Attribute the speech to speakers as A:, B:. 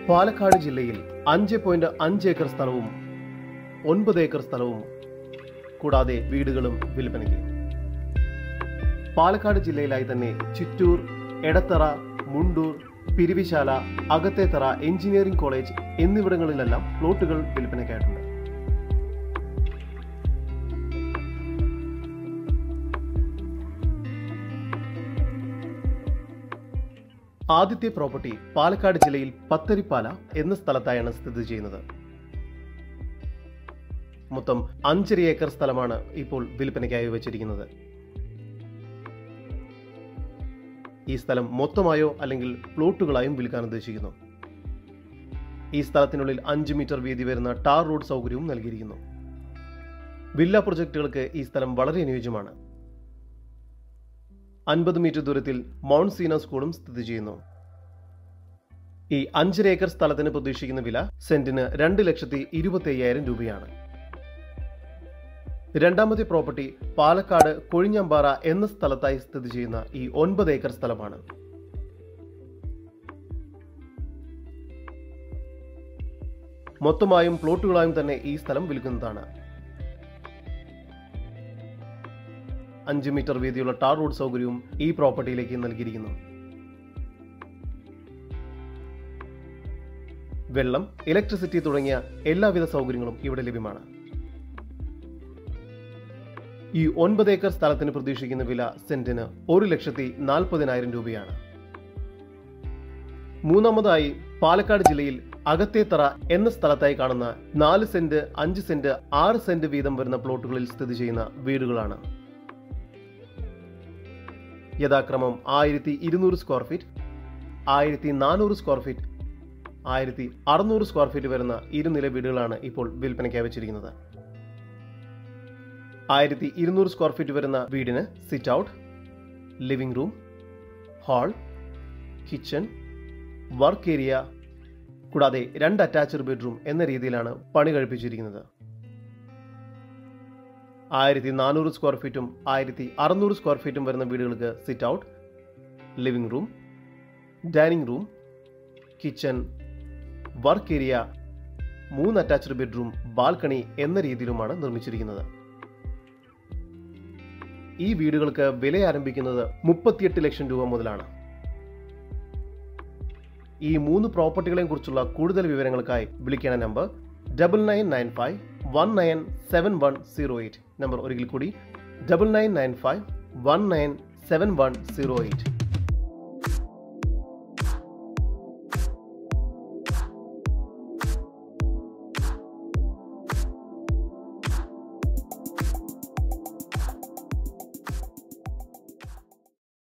A: പാലക്കാട് ജില്ലയിൽ അഞ്ച് പോയിന്റ് അഞ്ച് ഏക്കർ സ്ഥലവും ഒൻപത് ഏക്കർ സ്ഥലവും കൂടാതെ വീടുകളും വിൽപ്പനയ്ക്ക് പാലക്കാട് ജില്ലയിലായി തന്നെ ചിറ്റൂർ എടത്തറ മുണ്ടൂർ പിരിവിശാല അകത്തേത്തറ എഞ്ചിനീയറിംഗ് കോളേജ് എന്നിവിടങ്ങളിലെല്ലാം പ്ലോട്ടുകൾ വിൽപ്പനയ്ക്കായിട്ടുണ്ട് ആദ്യത്തെ പ്രോപ്പർട്ടി പാലക്കാട് ജില്ലയിൽ പത്തരിപ്പാല എന്ന സ്ഥലത്തായാണ് സ്ഥിതി ചെയ്യുന്നത് മൊത്തം അഞ്ചര ഏക്കർ സ്ഥലമാണ് ഇപ്പോൾ വിൽപ്പനയ്ക്കായി വെച്ചിരിക്കുന്നത് ഈ സ്ഥലം മൊത്തമായോ അല്ലെങ്കിൽ പ്ലോട്ടുകളായും വിൽക്കാൻ ഉദ്ദേശിക്കുന്നു ഈ സ്ഥലത്തിനുള്ളിൽ അഞ്ച് മീറ്റർ വീതി വരുന്ന ടാർ റോഡ് സൗകര്യവും നൽകിയിരിക്കുന്നു വില്ല പ്രൊജക്ടുകൾക്ക് ഈ സ്ഥലം വളരെ അനുയോജ്യമാണ് അൻപത് മീറ്റർ ദൂരത്തിൽ മൗണ്ട് സീന സ്കൂളും സ്ഥിതി ചെയ്യുന്നു ഈ അഞ്ചര ഏക്കർ സ്ഥലത്തിന് പ്രതീക്ഷിക്കുന്ന വില സെന്റിന് രണ്ട് ലക്ഷത്തി ഇരുപത്തി അയ്യായിരം രൂപയാണ് രണ്ടാമത്തെ പ്രോപ്പർട്ടി പാലക്കാട് കൊഴിഞ്ഞമ്പാറ എന്ന സ്ഥലത്തായി സ്ഥിതി ചെയ്യുന്ന ഈ ഒൻപത് ഏക്കർ സ്ഥലമാണ് മൊത്തമായും പ്ലോട്ടുകളായും തന്നെ ഈ സ്ഥലം വിൽക്കുന്നതാണ് അഞ്ച് മീറ്റർ വീതിയുള്ള ടാർ റോഡ് സൗകര്യവും ഈ പ്രോപ്പർട്ടിയിലേക്ക് നൽകിയിരിക്കുന്നു വെള്ളം ഇലക്ട്രിസിറ്റി തുടങ്ങിയ എല്ലാവിധ സൗകര്യങ്ങളും ഇവിടെ ലഭ്യമാണ് ഈ ഒൻപത് ഏക്കർ സ്ഥലത്തിന് പ്രതീക്ഷിക്കുന്ന വില സെന്റിന് ഒരു ലക്ഷത്തി നാൽപ്പതിനായിരം രൂപയാണ് മൂന്നാമതായി പാലക്കാട് ജില്ലയിൽ അകത്തേത്തറ എന്ന സ്ഥലത്തായി കാണുന്ന നാല് സെന്റ് അഞ്ച് സെന്റ് ആറ് സെന്റ് വീതം വരുന്ന പ്ലോട്ടുകളിൽ സ്ഥിതി ചെയ്യുന്ന വീടുകളാണ് യഥാക്രമം ആയിരത്തി ഇരുന്നൂറ് സ്ക്വയർ ഫീറ്റ് ആയിരത്തി നാനൂറ് സ്ക്വയർ ഫീറ്റ് ആയിരത്തി അറുന്നൂറ് സ്ക്വയർ ഫീറ്റ് വരുന്ന ഇരുനില വീടുകളാണ് ഇപ്പോൾ വിൽപ്പനയ്ക്കായി വെച്ചിരിക്കുന്നത് ആയിരത്തി ഇരുന്നൂറ് സ്ക്വയർ ഫീറ്റ് വരുന്ന വീടിന് sit out living room hall kitchen work area കൂടാതെ രണ്ട് അറ്റാച്ച്ഡ് ബെഡ്റൂം എന്ന രീതിയിലാണ് പണി കഴിപ്പിച്ചിരിക്കുന്നത് ആയിരത്തി നാനൂറ് സ്ക്വയർ ഫീറ്റും ആയിരത്തി അറുന്നൂറ് സ്ക്വയർ ഫീറ്റും വരുന്ന വീടുകൾക്ക് sit out living room dining room kitchen work area മൂന്ന് അറ്റാച്ച്ഡ് ബെഡ്റൂം ബാൽക്കണി എന്ന രീതിയിലുമാണ് നിർമ്മിച്ചിരിക്കുന്നത് ഈ വീടുകൾക്ക് വില ആരംഭിക്കുന്നത് മുപ്പത്തിയെട്ട് ലക്ഷം രൂപ മുതലാണ് ഈ മൂന്ന് പ്രോപ്പർട്ടികളെയും കുറിച്ചുള്ള കൂടുതൽ വിവരങ്ങൾക്കായി വിളിക്കേണ്ട number double nine nine five one nine seven one zero eight number ഒരിക്കൽ കൂടി double nine nine five one nine seven one zero eight